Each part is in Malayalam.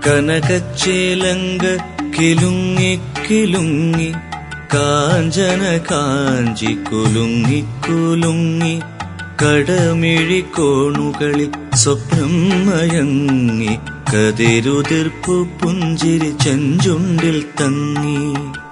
കനകച്ചേലങ്ക കിലുങ്ങി കിലുങ്ങി കാഞ്ചന കാഞ്ചി കുലുങ്ങി കുലുങ്ങി കടമിഴി കോണുകളിൽ സ്വപ്നം മയങ്ങി കതിരുതിർപ്പു പുഞ്ചിരി ചെഞ്ചുണ്ടിൽ തങ്ങി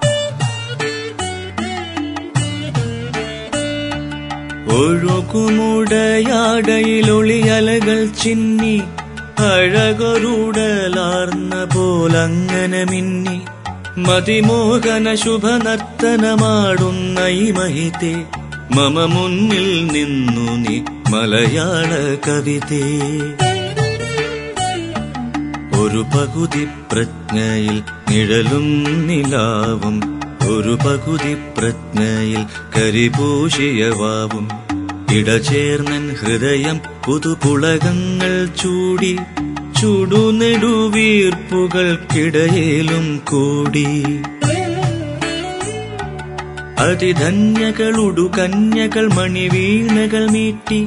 ഒഴുകുമുടയാടയിലൊളിയലകൾ ചിന്നി അഴകൊരുടലാർന്ന പോലങ്ങനെ മിന്നി മതിമോഹന ശുഭനർത്തനമാടുന്ന ഈ മഹിതേ മമ മുന്നിൽ നിന്നു നീ മലയാള കവിതേ ഒരു പകുതി പ്രജ്ഞയിൽ നിഴലും നിലാവും ഒരു പകുതി പ്രജ്ഞയിൽ കരിപൂശിയവാവും ഇടചേർന്നൻ ഹൃദയം പുതുപുളകങ്ങൾ ചൂടി ചുടുനെടുവീർപ്പുകൾക്കിടയിലും കൂടി അതിധന്യകളുടു കന്യകൾ മണിവീണകൾ മീട്ടി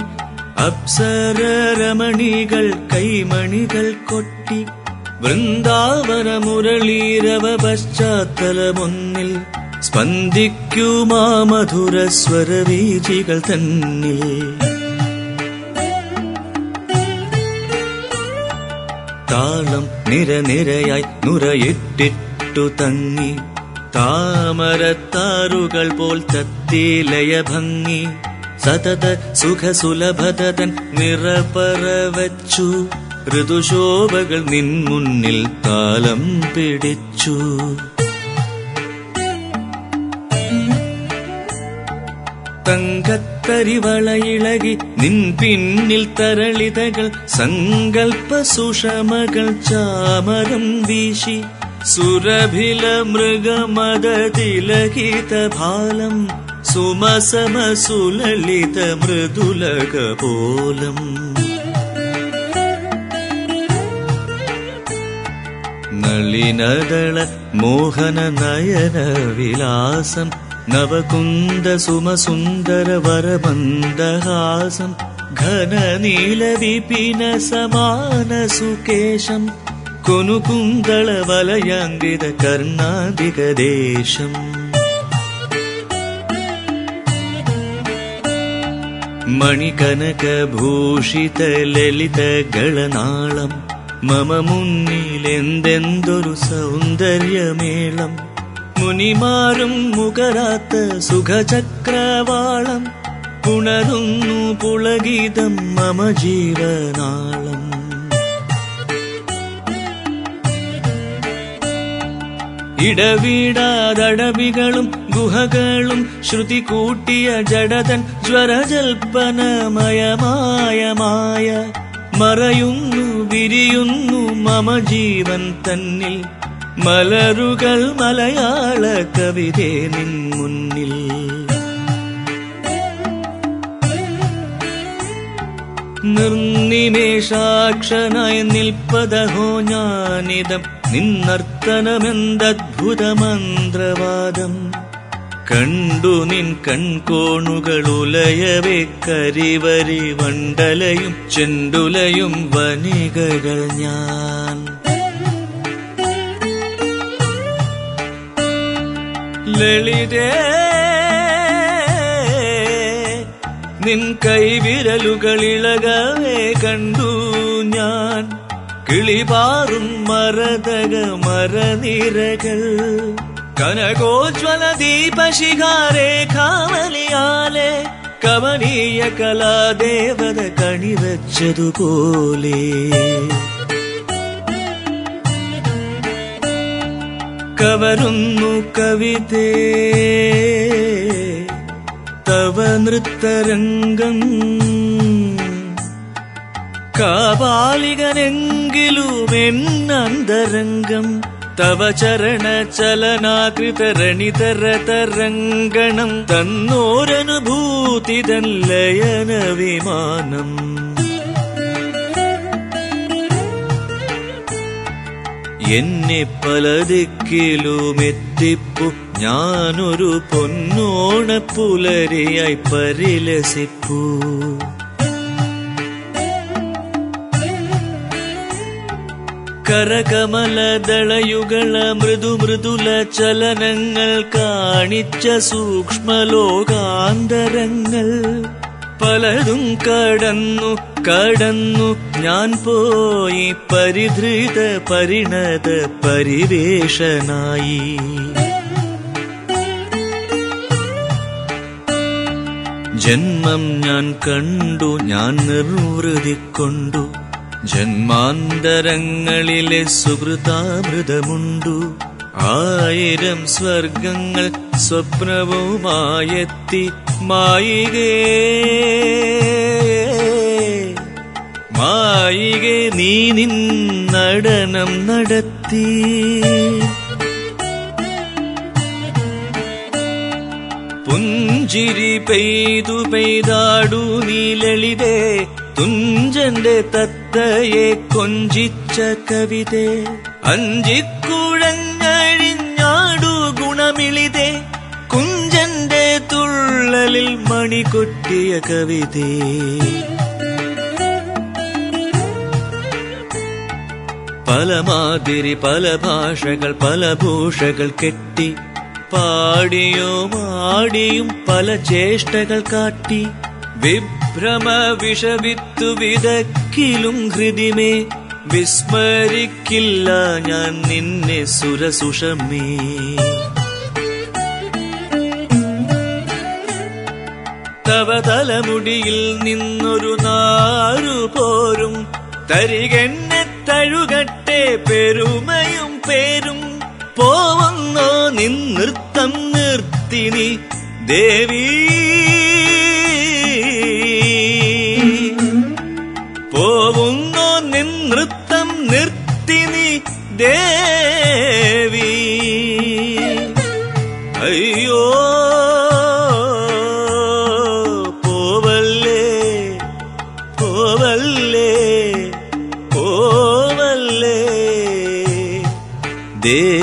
അപ്സരമണികൾ കൈമണികൾ കൊട്ടി വൃന്ദാവന മുരളീരവ പശ്ചാത്തലമൊന്നിൽ സ്പന്ദിക്കുമാ മധുര സ്വരവീചികൾ തന്നിൽ താളം നിരനിരയായി നുരയിട്ടിട്ടു തങ്ങി താമരത്താറുകൾ പോൽ തത്തിലയ ഭംഗി സതത സുഖസുലഭതൻ നിറപറവച്ചു ഋതുശോഭകൾ നിൻ മുന്നിൽ താലം പിടിച്ചു തങ്കത്തരിവളയിളകി നിൻ പിന്നിൽ തരളിതകൾ സങ്കൽപ്പ സുഷമകൾ ചാമരം വീശി സുരഭില മൃഗമദ തിലകിത ഭാലം സുമസമ സുലളിത മൃദുലക പോലം നളിനദള മോഹന നയന വിലാസം നവകുന്ദ സുമസുന്ദര വരമന്ദഹാസം ഘനനീല വിപിന സമാന സുകേശം കൊനുകുന്തള വലയാങ്കിത കർണാതിക ദേശം മണികനകഭൂഷിത ലളിതകളനാളം മമ മുന്നിലെന്തെന്തൊരു സൗന്ദര്യമേളം മുനിമാരും മുകരാത്ത സുഖചക്രവാളം പുണരുന്നു പുളഗീതം മമ ജീവനാളം ഇടവീടാതടവികളും ഗുഹകളും ശ്രുതി കൂട്ടിയ ജഡതൻ ജ്വരജൽപ്പനമയമായ മായ മറയുന്നു വിരിയുന്നു മമ ജീവൻ തന്നിൽ മലരുകൾ മലയാള കവിതേ നിൻ മുന്നിൽ നിർനിമേഷാക്ഷനായി നിൽപ്പതഹോ ഞാനിതം നിന്നർത്തനമെന്തദ്ഭുത മന്ത്രവാദം കണ്ടു നിൻ കൺകോണുകൾ ഉലയവേ കരിവരി വണ്ടലയും ചെണ്ടുലയും വനികകൾ ഞാൻ ലളിതേ നിൻ കൈവിരലുകളിളകവേ കണ്ടു ഞാൻ കിളിപാറും മരതക മരനിരകൾ കനകോജ്വല ദീപശിഖാരേഖാവലിയാലെ കവനീയ കലാദേവത കണിവച്ചതുപോലെ കവരുന്നു കവിതേ തവ നൃത്തരംഗം കാപാലികനെങ്കിലും എന്നന്തരംഗം തവ ചരണ ചലനാകൃതരണിതര തരംഗണം തന്നോരനുഭൂതിതൻ ലയന വിമാനം എന്നെ പല ദിക്കിലും എത്തിപ്പു ഞാനൊരു പൊന്നോണ പുലരിയായി പരിലസിപ്പൂ കരകമലദളയുകള മൃദു മൃദുല ചലനങ്ങൾ കാണിച്ച സൂക്ഷ്മലോകാന്തരങ്ങൾ പലതും കടന്നു കടന്നു ഞാൻ പോയി പരിധൃത പരിണത പരിവേഷനായി ജന്മം ഞാൻ കണ്ടു ഞാൻ നിർവൃതി കൊണ്ടു ജന്മാന്തരങ്ങളിലെ സുഹൃതാമൃതമുണ്ടു ആയിരം സ്വർഗങ്ങൾ സ്വപ്നവുമായെത്തി മായികേ മായികെ നീ നിൻ നടനം നടത്തി പുഞ്ചിരി പെയ്തു പെയ്താടു നീ ലളിതേ തുഞ്ചന്റെ തത്തയെ കൊഞ്ചിച്ച കവിതേ അഞ്ചിക്കുഴഞ്ഞഴിഞ്ഞാടു ഗുണമിളിതേ കുഞ്ചന്റെ തുള്ളലിൽ മണി കൊട്ടിയ കവിതേ പല മാതിരി പല ഭാഷകൾ പല ഭൂഷകൾ കെട്ടി പാടിയോ മാടിയും പല ചേഷ്ടകൾ കാട്ടി വിഭ്രമ വിഷവിത്തു വിതക്കിലും ഹൃദിമേ വിസ്മരിക്കില്ല ഞാൻ നിന്നെ സുരസുഷമേ തവ തലമുടിയിൽ നിന്നൊരു നാരു പോരും തരികെന്നെ തഴുകട്ടെ പെരുമയും പേരും പോവുന്നോ നിൻ നൃത്തം നിർത്തിനി ദേവി പോവുന്നോ നിൻ നൃത്തം നിർത്തിനി ദേവി അയ്യോ പോവല്ലേ പോവല്ലേ പോവല്ലേ ദേവി